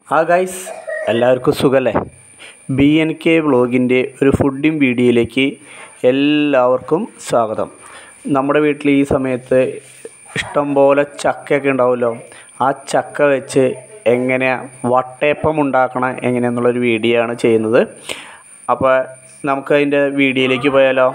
ആ ഗൈസ് എല്ലാവർക്കും സുഖല്ലേ ബി എൻ കെ വ്ളോഗിൻ്റെ ഒരു ഫുഡിങ് വീഡിയോയിലേക്ക് എല്ലാവർക്കും സ്വാഗതം നമ്മുടെ വീട്ടിൽ ഈ സമയത്ത് ഇഷ്ടംപോലെ ചക്കയൊക്കെ ഉണ്ടാവുമല്ലോ ആ ചക്ക വെച്ച് എങ്ങനെ വട്ടയപ്പം ഉണ്ടാക്കണം എങ്ങനെയെന്നുള്ളൊരു വീഡിയോ ആണ് ചെയ്യുന്നത് അപ്പോൾ നമുക്ക് അതിൻ്റെ വീഡിയോയിലേക്ക് പോയാലോ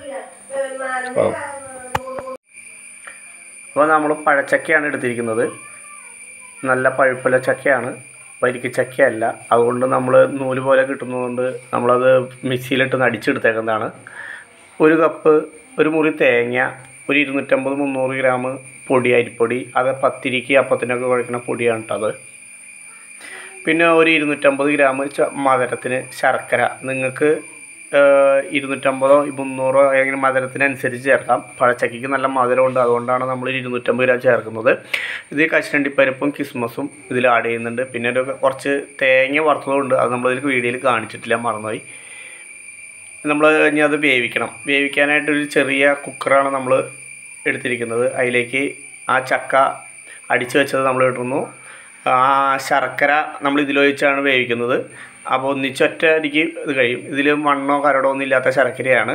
അപ്പോൾ നമ്മൾ പഴച്ചക്കയാണ് എടുത്തിരിക്കുന്നത് നല്ല പഴുപ്പുള്ള ചക്കയാണ് വരിക്ക ചക്കയല്ല അതുകൊണ്ട് നമ്മൾ നൂല് പോലെ കിട്ടുന്നതുകൊണ്ട് നമ്മളത് മിക്സിയിലിട്ട് അടിച്ചെടുത്തേക്കുന്നതാണ് ഒരു കപ്പ് ഒരു മുറി തേങ്ങ ഒരു ഇരുന്നൂറ്റമ്പത് മുന്നൂറ് ഗ്രാം പൊടി അരിപ്പൊടി അത് പത്തിരിക്ക് അപ്പത്തിനൊക്കെ കുഴക്കുന്ന പൊടിയാണ് കേട്ടോ അത് പിന്നെ ഒരു ഇരുന്നൂറ്റമ്പത് ഗ്രാം ച- മധുരത്തിന് ശർക്കര നിങ്ങൾക്ക് ഇരുന്നൂറ്റമ്പതോ മുന്നൂറോ അങ്ങനെ മധുരത്തിനനുസരിച്ച് ചേർക്കാം പഴച്ചക്കയ്ക്ക് നല്ല മധുരമുണ്ട് അതുകൊണ്ടാണ് നമ്മൾ ഇരുന്നൂറ്റമ്പത് ഗ്രാം ചേർക്കുന്നത് ഇത് കശുവണ്ടിപ്പരിപ്പും കിസ്മസും ഇതിൽ ആഡ് ചെയ്യുന്നുണ്ട് പിന്നെ ഒരു കുറച്ച് തേങ്ങ വറുത്തതുകൊണ്ട് അത് നമ്മളിതിൽ വീഡിയോയിൽ കാണിച്ചിട്ടില്ല മറന്നുപോയി നമ്മൾ ഇനി അത് വേവിക്കണം വേവിക്കാനായിട്ട് ഒരു ചെറിയ കുക്കറാണ് നമ്മൾ എടുത്തിരിക്കുന്നത് അതിലേക്ക് ആ ചക്ക അടിച്ചു വെച്ചത് നമ്മൾ ഇടുന്നു ആ ശർക്കര നമ്മൾ ഇതിലൊഴിച്ചാണ് വേവിക്കുന്നത് അപ്പോൾ ഒന്നിച്ചൊറ്റ അടിക്ക് ഇത് കഴിയും ഇതിൽ മണ്ണോ കരടോ ഒന്നും ഇല്ലാത്ത ശർക്കരയാണ്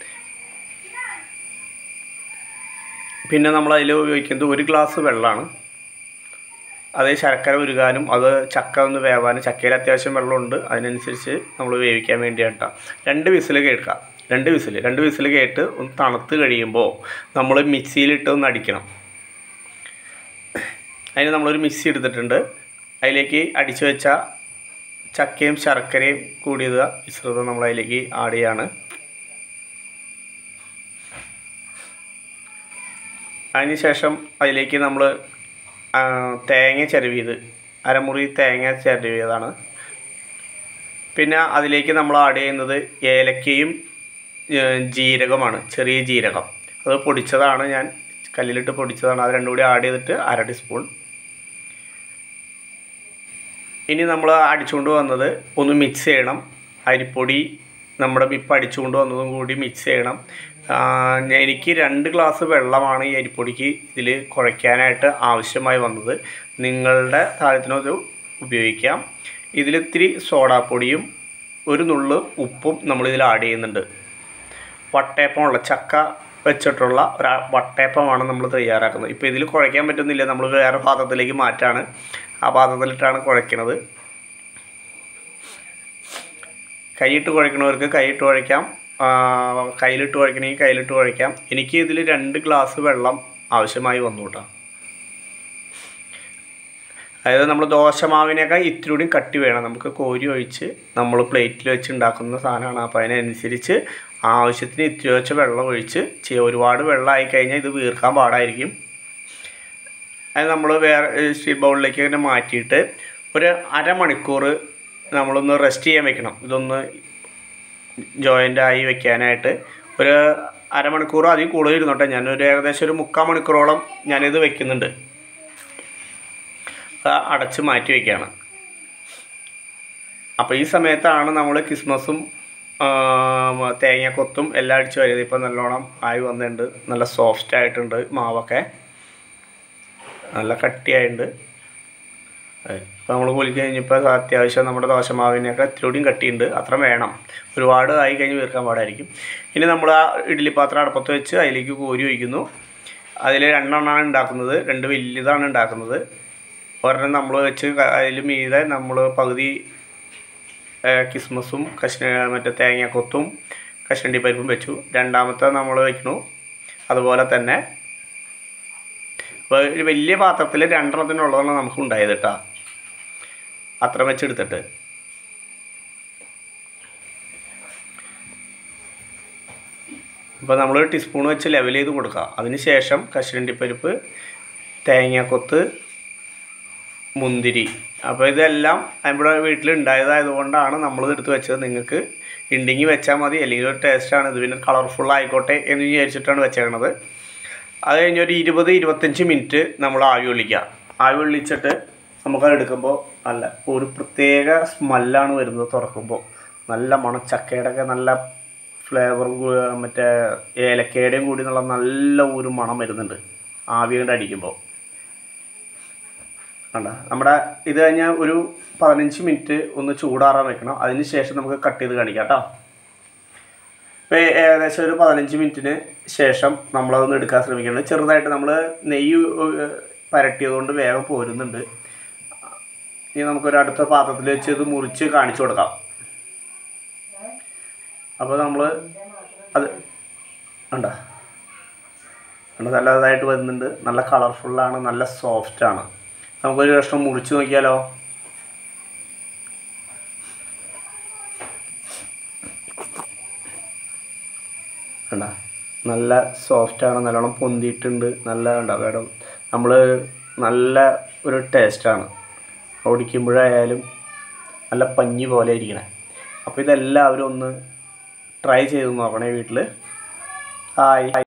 പിന്നെ നമ്മൾ അതിൽ ഉപയോഗിക്കുന്നത് ഒരു ഗ്ലാസ് വെള്ളമാണ് അത് ശർക്കര ഉരുകാനും അത് ചക്ക ഒന്ന് വേവാനും ചക്കയിൽ അത്യാവശ്യം വെള്ളമുണ്ട് അതിനനുസരിച്ച് നമ്മൾ വേവിക്കാൻ വേണ്ടിയാണ് കേട്ടോ രണ്ട് വിസിൽ കേൾക്കാം രണ്ട് വിസിൽ രണ്ട് വിസിൽ കേട്ട് ഒന്ന് തണുത്ത് കഴിയുമ്പോൾ നമ്മൾ മിക്സിയിലിട്ട് ഒന്ന് അടിക്കണം അതിന് നമ്മളൊരു മിക്സി എടുത്തിട്ടുണ്ട് അതിലേക്ക് അടിച്ചു വെച്ച ചക്കയും ശർക്കരയും കൂടിയത് മിശ്രിതം നമ്മൾ അതിലേക്ക് ആഡ് ചെയ്യാണ് അതിന് ശേഷം അതിലേക്ക് നമ്മൾ തേങ്ങ ചിരവിയത് അരമുറി തേങ്ങ ചിരവിയതാണ് പിന്നെ അതിലേക്ക് നമ്മൾ ആഡ് ചെയ്യുന്നത് ഏലക്കയും ഏഹ്, ജീരകമാണ് ചെറിയ ജീരകം അത് പൊടിച്ചതാണ് ഞാൻ കല്ലിലിട്ട് പൊടിച്ചതാണ് അത് രണ്ടും കൂടി ആഡ് ചെയ്തിട്ട് അര ടീസ്പൂൺ ഇനി നമ്മൾ അടിച്ചുകൊണ്ട് വന്നത് ഒന്ന് മിക്സ് ചെയ്യണം അരിപ്പൊടി നമ്മുടെ ഇപ്പം അടിച്ചുകൊണ്ട് വന്നതും കൂടി മിക്സ് ചെയ്യണം ആ, ഞാൻ- എനിക്ക് രണ്ട് ഗ്ലാസ് വെള്ളമാണ് ഈ അരിപ്പൊടിക്ക് ഇതിൽ കുഴയ്ക്കാനായിട്ട് ആവശ്യമായി വന്നത് നിങ്ങളുടെ താഴത്തിനത് ഉപയോഗിക്കാം ഇതിലിത്തിരി സോഡാപ്പൊടിയും ഒരു നുള്ള് ഉപ്പും നമ്മളിതിൽ ആഡ് ചെയ്യുന്നുണ്ട് വട്ടയപ്പമുള്ള ചക്ക വെച്ചിട്ടുള്ള ഒരു വട്ടയപ്പമാണ് നമ്മൾ തയ്യാറാക്കുന്നത് ഇപ്പോൾ ഇതിൽ കുഴയ്ക്കാൻ പറ്റുന്നില്ല നമ്മൾ വേറെ പാത്രത്തിലേക്ക് മാറ്റാണ് ആ പാത്രത്തിലിട്ടാണ് കുഴയ്ക്കുന്നത് കൈയിട്ട് കുഴയ്ക്കണവർക്ക് കൈയിട്ട് കുഴയ്ക്കാം ആ, കയ്യിലിട്ട് കുഴയ്ക്കണമെങ്കിൽ കയ്യിലിട്ട് കുഴയ്ക്കാം എനിക്ക് ഇതിൽ രണ്ട് ഗ്ലാസ് വെള്ളം ആവശ്യമായി വന്നു കേട്ടോ അതായത് നമ്മൾ ദോശമാവിനേക്കാൾ ഇത്തിരി കൂടി കട്ടി വേണം നമുക്ക് കോരി ഒഴിച്ച് നമ്മൾ പ്ലേറ്റിൽ വെച്ച് ഉണ്ടാക്കുന്ന സാധനമാണ് അപ്പോൾ അതിനനുസരിച്ച് ആവശ്യത്തിന് ഇത്തിരി വെച്ച് വെള്ളം ഒഴിച്ച് ചെയ്യുക ഒരുപാട് വെള്ളമായി കഴിഞ്ഞാൽ ഇത് വീർക്കാൻ പാടായിരിക്കും അത് നമ്മൾ വേറെ സ്റ്റീൽ ബൗളിലേക്ക് തന്നെ മാറ്റിയിട്ട് ഒരു അരമണിക്കൂർ നമ്മളൊന്ന് റെസ്റ്റ് ചെയ്യാൻ വെക്കണം ഇതൊന്ന് ജോയിൻ്റ് ആയി വെക്കാനായിട്ട് ഒരു അരമണിക്കൂർ അതിൽ കൂടുതൽ ഇരുന്നോട്ടെ ഞാനൊരു ഏകദേശം ഒരു മുക്കാൽ മണിക്കൂറോളം ഞാനിത് വെക്കുന്നുണ്ട് അത് അടച്ച് മാറ്റി വയ്ക്കുകയാണ് അപ്പോൾ ഈ സമയത്താണ് നമ്മൾ ക്രിസ്മസും ആ, തേങ്ങാക്കൊത്തും എല്ലാം അടിച്ച് വരുന്നത് ഇപ്പോൾ നല്ലോണം ആയി വന്നിട്ടുണ്ട് നല്ല സോഫ്റ്റ് ആയിട്ടുണ്ട് മാവൊക്കെ നല്ല കട്ടിയായിട്ടുണ്ട് ഇപ്പോൾ നമ്മൾ കുലിക്ക് കഴിഞ്ഞപ്പോൾ അത്യാവശ്യം നമ്മുടെ ദോശമാവിനൊക്കെ ഇത്തിരി കൂടിയും കട്ടിയുണ്ട് അത്ര വേണം ഒരുപാട് ആയി കഴിഞ്ഞ് വീർക്കാൻ പാടായിരിക്കും ഇനി നമ്മൾ ആ ഇഡ്ഡലി പാത്രം അടുപ്പത്ത് വെച്ച് അതിലേക്ക് കോരി ഒഴിക്കുന്നു അതിൽ രണ്ടെണ്ണമാണ് ഉണ്ടാക്കുന്നത് രണ്ട് വലിയതാണ് ഉണ്ടാക്കുന്നത് ഒരെണ്ണം നമ്മൾ വെച്ച് അതിൽ മീതെ നമ്മൾ പകുതി ഏഹ്, കിസ്മസും കശ് മറ്റേ തേങ്ങാക്കൊത്തും കശണ്ടി പരിപ്പും വെച്ചു രണ്ടാമത്തെ നമ്മൾ വെക്കുന്നു അതുപോലെ തന്നെ അപ്പോൾ ഒരു വലിയ പാത്രത്തിൽ രണ്ടെണ്ണത്തിനുള്ളതാണ് നമുക്ക് ഉണ്ടായത് കേട്ടോ അത്ര വെച്ചെടുത്തിട്ട് അപ്പോൾ നമ്മൾ ടീസ്പൂൺ വെച്ച് ലെവൽ ചെയ്ത് കൊടുക്കുക അതിന് ശേഷം കശുവണ്ടിപ്പരിപ്പ് തേങ്ങാക്കൊത്ത് മുന്തിരി അപ്പോൾ ഇതെല്ലാം നമ്മുടെ വീട്ടിൽ ഉണ്ടായതായതുകൊണ്ടാണ് നമ്മളിത് എടുത്ത് വെച്ചത് നിങ്ങൾക്ക് ഉണ്ടെങ്കിൽ വെച്ചാൽ മതി അല്ലെങ്കിൽ ഒരു ടേസ്റ്റാണ് ഇത് പിന്നെ കളർഫുൾ ആയിക്കോട്ടെ എന്ന് വിചാരിച്ചിട്ടാണ് വെച്ചേക്കണത് അത് കഴിഞ്ഞ് ഒരു ഇരുപത് ഇരുപത്തഞ്ച് മിനിറ്റ് നമ്മൾ ആവി കൊള്ളിക്കുക ആവി കൊള്ളിച്ചിട്ട് നമുക്കത് എടുക്കുമ്പോൾ നല്ല ഒരു പ്രത്യേക സ്മെല്ലാണ് വരുന്നത് തുറക്കുമ്പോൾ നല്ല മണം ചക്കയുടെ ഒക്കെ നല്ല ഫ്ലേവർ മറ്റേ ഏലക്കയുടെയും കൂടി നല്ല നല്ല ഒരു മണം വരുന്നുണ്ട് ആവി കൊണ്ട് അടിക്കുമ്പോൾ കണ്ട നമ്മുടെ ഇത് കഴിഞ്ഞാൽ ഒരു പതിനഞ്ച് മിനിറ്റ് ഒന്ന് ചൂടാറാൻ വെക്കണം അതിന് ശേഷം നമുക്ക് കട്ട് ചെയ്ത് കാണിക്കാം കേട്ടോ ഇപ്പോൾ ഏകദേശം ഒരു പതിനഞ്ച് മിനിറ്റിന് ശേഷം നമ്മളതൊന്ന് എടുക്കാൻ ശ്രമിക്കുന്നത് ചെറുതായിട്ട് നമ്മൾ നെയ്യ് ഏഹ്, പരട്ടിയതുകൊണ്ട് വേഗം പോരുന്നുണ്ട് ഇനി നമുക്കൊരു അടുത്ത പാത്രത്തിൽ വെച്ച് ഇത് മുറിച്ച് കാണിച്ചു കൊടുക്കാം അപ്പോൾ നമ്മൾ അത് കണ്ട കണ്ട നല്ലതായിട്ട് വരുന്നുണ്ട് നല്ല കളർഫുള്ളാണ് നല്ല സോഫ്റ്റാണ് നമുക്കൊരു കഷ്ണം മുറിച്ച് നോക്കിയാലോ കണ്ട നല്ല സോഫ്റ്റാണ് നല്ലോണം പൊന്തിയിട്ടുണ്ട് നല്ല കണ്ട വേണം നമ്മൾ നല്ല ഒരു ടേസ്റ്റാണ് ഓടിക്കുമ്പോഴായാലും നല്ല പഞ്ഞി പോലെ ഇരിക്കണേ അപ്പോൾ ഇതെല്ലാവരും ഒന്ന് ട്രൈ ചെയ്ത് നോക്കണേ വീട്ടിൽ ഹായ്